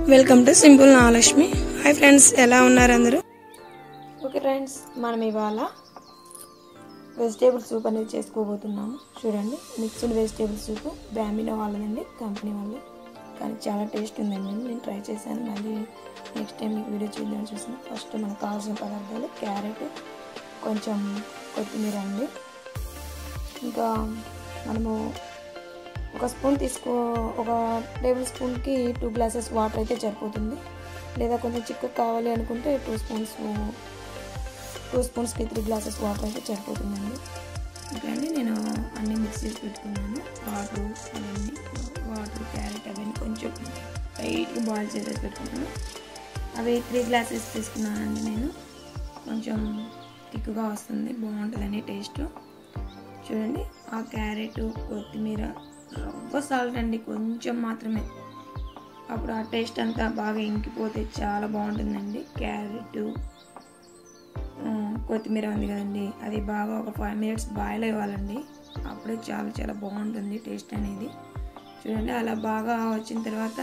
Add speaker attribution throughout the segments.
Speaker 1: welcome to simple Nagalakshmi hi friends ఎలా ఉన్నారు అందరూ ఓకే ఫ్రెండ్స్ మనం ఇవాళ వెజిటేబుల్ సూప్ అనేది చేసుకోబోతున్నాము చూడండి మిక్స్డ్ వెజిటేబుల్ సూప్ బ్రామినో వాళ్ళదండి కంపెనీ వాళ్ళు కానీ చాలా టేస్ట్ ఉందండి నేను ట్రై చేశాను మళ్ళీ నెక్స్ట్ టైం మీకు వీడియో చూద్దామని చూసాను ఫస్ట్ మనకు కావాల్సిన పదార్థాలు క్యారెట్ కొంచెం కొత్తిమీర అండి ఇంకా మనము ఒక స్పూన్ తీసుకో ఒక టేబుల్ స్పూన్కి టూ గ్లాసెస్ వాటర్ అయితే సరిపోతుంది లేదా కొంచెం చిక్కగా కావాలి అనుకుంటే టూ స్పూన్స్ టూ స్పూన్స్కి త్రీ గ్లాసెస్ వాటర్ అయితే సరిపోతుందండి ఓకే అండి నేను అన్నీ మిక్స్ చేసి పెట్టుకున్నాను వాటర్ అవన్నీ వాటర్ క్యారెట్ అవన్నీ కొంచెం లైట్గా బాయిల్ చేసేసి పెట్టుకున్నాను అవి త్రీ గ్లాసెస్ తీసుకున్నానండి నేను కొంచెం థిక్గా వస్తుంది బాగుంటుందని టేస్ట్ చూడండి ఆ క్యారెట్ కొత్తిమీర రవ్వ సాల్ట్ అండి కొంచెం మాత్రమే అప్పుడు ఆ టేస్ట్ అంతా బాగా ఇంకిపోతే చాలా బాగుంటుందండి క్యారెట్ కొత్తిమీర ఉంది కదండి అది బాగా ఒక ఫైవ్ మినిట్స్ బాయిల్ అవ్వాలండి అప్పుడే చాలా చాలా బాగుంటుంది టేస్ట్ అనేది చూడండి అలా బాగా వచ్చిన తర్వాత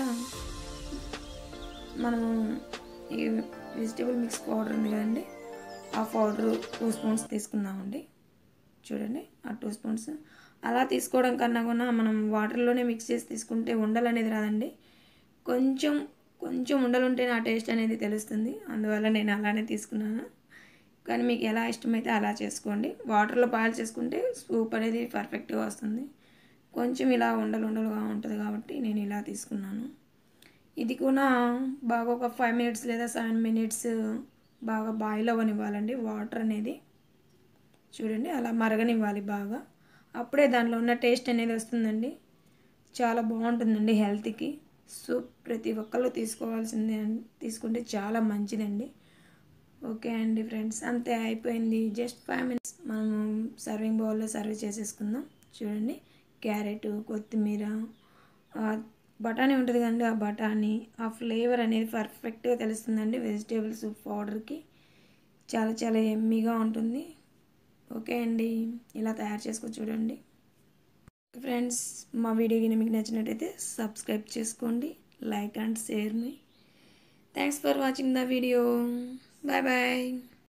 Speaker 1: మనము ఈ వెజిటేబుల్ మిక్స్ పౌడర్ ఉంది కదండి ఆ పౌడర్ టూ స్పూన్స్ తీసుకుందామండి చూడండి ఆ టూ స్పూన్స్ అలా తీసుకోవడం కన్నా కూడా మనం వాటర్లోనే మిక్స్ చేసి తీసుకుంటే ఉండలు అనేది రాదండి కొంచెం కొంచెం ఉండలు ఉంటేనే ఆ టేస్ట్ అనేది తెలుస్తుంది అందువల్ల నేను అలానే తీసుకున్నాను కానీ మీకు ఎలా ఇష్టమైతే అలా చేసుకోండి వాటర్లో బాయిల్ చేసుకుంటే సూప్ అనేది పర్ఫెక్ట్గా వస్తుంది కొంచెం ఇలా ఉండలు ఉండలుగా ఉంటుంది కాబట్టి నేను ఇలా తీసుకున్నాను ఇది కూడా బాగా ఒక ఫైవ్ మినిట్స్ లేదా సెవెన్ మినిట్స్ బాగా బాయిల్ అవ్వనివ్వాలండి వాటర్ అనేది చూడండి అలా మరగనివ్వాలి బాగా అప్పుడే దానిలో ఉన్న టేస్ట్ అనేది వస్తుందండి చాలా బాగుంటుందండి హెల్త్కి సూప్ ప్రతి ఒక్కళ్ళు తీసుకోవాల్సిందే తీసుకుంటే చాలా మంచిదండి ఓకే అండి ఫ్రెండ్స్ అంతే అయిపోయింది జస్ట్ ఫైవ్ మినిట్స్ మనము సర్వింగ్ బౌల్లో సర్వ్ చేసేసుకుందాం చూడండి క్యారెట్ కొత్తిమీర బఠానీ ఉంటుంది కదండి ఆ బఠానీ ఆ ఫ్లేవర్ అనేది పర్ఫెక్ట్గా తెలుస్తుందండి వెజిటేబుల్ సూప్ పౌడర్కి చాలా చాలా ఎమ్మీగా ఉంటుంది ఓకే అండి ఇలా తయారు చేసుకో చూడండి ఫ్రెండ్స్ మా వీడియో కింద మీకు నచ్చినట్టయితే సబ్స్క్రైబ్ చేసుకోండి లైక్ అండ్ షేర్ మీ thanks for watching the video bye bye